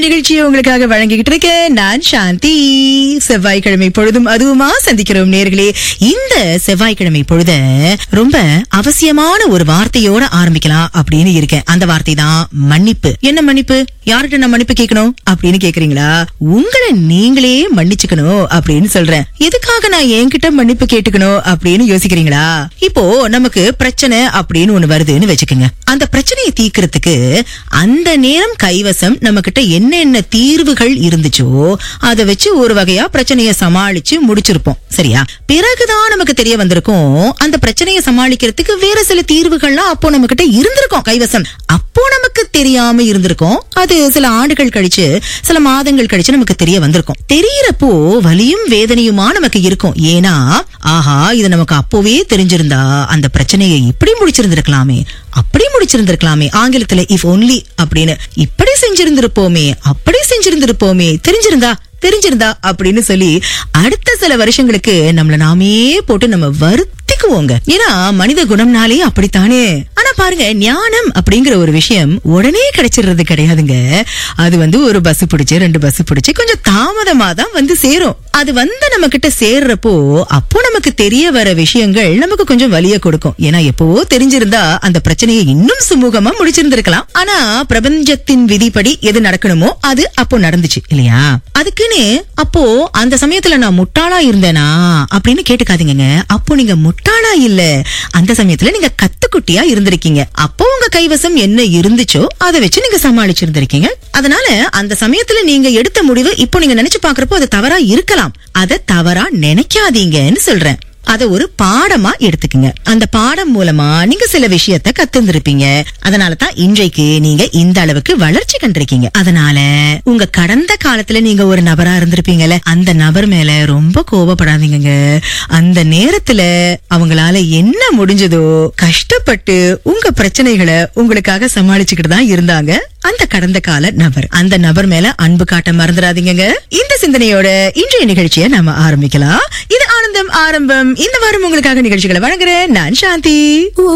நிகழ்ச்சியை உங்களுக்காக வழங்கிக்கிட்டு இருக்கேன் நான் சாந்தி செவ்வாய்க்கிழமை பொழுதும் அதுவுமா சந்திக்கிறோம் நேர்களே இந்த செவ்வாய்க்கிழமை பொழுத ரொம்ப அவசியமான ஒரு வார்த்தையோட ஆரம்பிக்கலாம் அப்படின்னு இருக்கேன் அந்த வார்த்தை தான் மன்னிப்பு என்ன மன்னிப்பு யார்கிட்ட நான் மன்னிப்பு கேட்கணும் அப்படின்னு கேக்குறீங்களா உங்களை நீங்களே மன்னிச்சுக்கணும் அப்படின்னு சொல்றேன் எதுக்காக நான் என்கிட்ட மன்னிப்பு கேட்டுக்கணும் அப்படின்னு யோசிக்கிறீங்களா இப்போ நமக்கு பிரச்சனை அப்படின்னு ஒண்ணு வருதுன்னு வச்சுக்கோங்க அந்த பிரச்சனையை தீர்க்கறதுக்கு அந்த நேரம் கைவசம் நம்ம கிட்ட என்னென்ன தீர்வுகள் இருந்துச்சோ அதை வச்சு ஒரு வகையா பிரச்சனையை சமாளிச்சு முடிச்சிருப்போம் சரியா பிறகுதான் நமக்கு தெரிய வந்திருக்கும் அந்த பிரச்சனையை சமாளிக்கிறதுக்கு வேற சில தீர்வுகள்லாம் அப்போ நம்ம கிட்ட இருந்திருக்கும் கைவசம் அப்போ நமக்கு தெரியாம இருந்திருக்கும் அது சில ஆண்டுகள் கழிச்சு சில மாதங்கள் கழிச்சு நமக்கு தெரிய வந்திருக்கும் தெரியறப்போ வலியும் வேதனையுமா நமக்கு இருக்கும் ஏன்னா ஆஹா இது நமக்கு அப்போவே தெரிஞ்சிருந்தா அந்த பிரச்சனையை இப்படி முடிச்சிருந்திருக்கலாமே அப்படி முடிச்சிருந்திருக்கலாமே ஆங்கிலத்துல இஃப் ஒன்லி அப்படின்னு இப்படி செஞ்சிருந்திருப்போமே அப்படி செஞ்சிருந்திருப்போமே தெரிஞ்சிருந்தா தெரிஞ்சிருந்தா அப்படின்னு சொல்லி அடுத்த சில வருஷங்களுக்கு நம்மள நாமே போட்டு நம்ம வருத்திக்குவோங்க ஏன்னா மனித குணம்னாலே அப்படித்தானே ஆனா பாருங்க ஞானம் அப்படிங்கிற ஒரு விஷயம் உடனே கிடைச்சிடுறது கிடையாதுங்க அது வந்து ஒரு பஸ் பிடிச்சு ரெண்டு பஸ் பிடிச்சு கொஞ்சம் தாமதமா தான் வந்து சேரும் அது வந்து நம்ம கிட்ட சேர்றப்போ அப்போ நமக்கு தெரிய வர விஷயங்கள் நமக்கு கொஞ்சம் வலிய கொடுக்கும் ஏன்னா எப்பவோ தெரிஞ்சிருந்தா அந்த பிரச்சனையை இன்னும் சுமூகமா முடிச்சிருந்திருக்கலாம் ஆனா பிரபஞ்சத்தின் விதிப்படி எது நடக்கணுமோ அது அப்போ நடந்துச்சு இல்லையா அதுக்குன்னு அப்போ அந்த சமயத்துல நான் முட்டாளா இருந்தேனா அப்படின்னு கேட்டுக்காதீங்க அப்போ நீங்க முட்டாளா இல்ல அந்த சமயத்துல நீங்க கத்துக்குட்டியா இருந்திருக்கீங்க அப்போ உங்க கைவசம் என்ன இருந்துச்சோ அதை வச்சு நீங்க சமாளிச்சிருந்திருக்கீங்க அதனால அந்த சமயத்துல நீங்க எடுத்த முடிவு இப்போ நீங்க நினைச்சு பாக்குறப்போ அது தவறா இருக்கலாம் அதை தவறா நினைக்காதீங்கன்னு சொல்றேன் அத ஒரு பாடமா எடுத்துக்குங்க அந்த பாடம் மூலமா நீங்க சில விஷயத்த கத்துந்திருப்பீங்க அதனால தான் இன்றைக்கு நீங்க இந்த அளவுக்கு வளர்ச்சி கண்டிருக்கீங்க அதனால உங்க கடந்த காலத்துல நீங்க ஒரு நபரா இருந்திருப்பீங்கல்ல அந்த நபர் மேல ரொம்ப கோபப்படாதீங்க அந்த நேரத்துல அவங்களால என்ன முடிஞ்சதோ கஷ்டப்பட்டு உங்க பிரச்சனைகளை உங்களுக்காக சமாளிச்சுக்கிட்டு தான் இருந்தாங்க அந்த கடந்த கால நபர் அந்த நபர் மேல அன்பு காட்ட மறந்துடாதீங்க இந்த சிந்தனையோட இன்றைய நிகழ்ச்சியை நாம ஆரம்பிக்கலாம் இது ஆனந்தம் ஆரம்பம் இந்த வாரம் உங்களுக்காக நிகழ்ச்சிகளை வழங்குறேன் நான் சாந்தி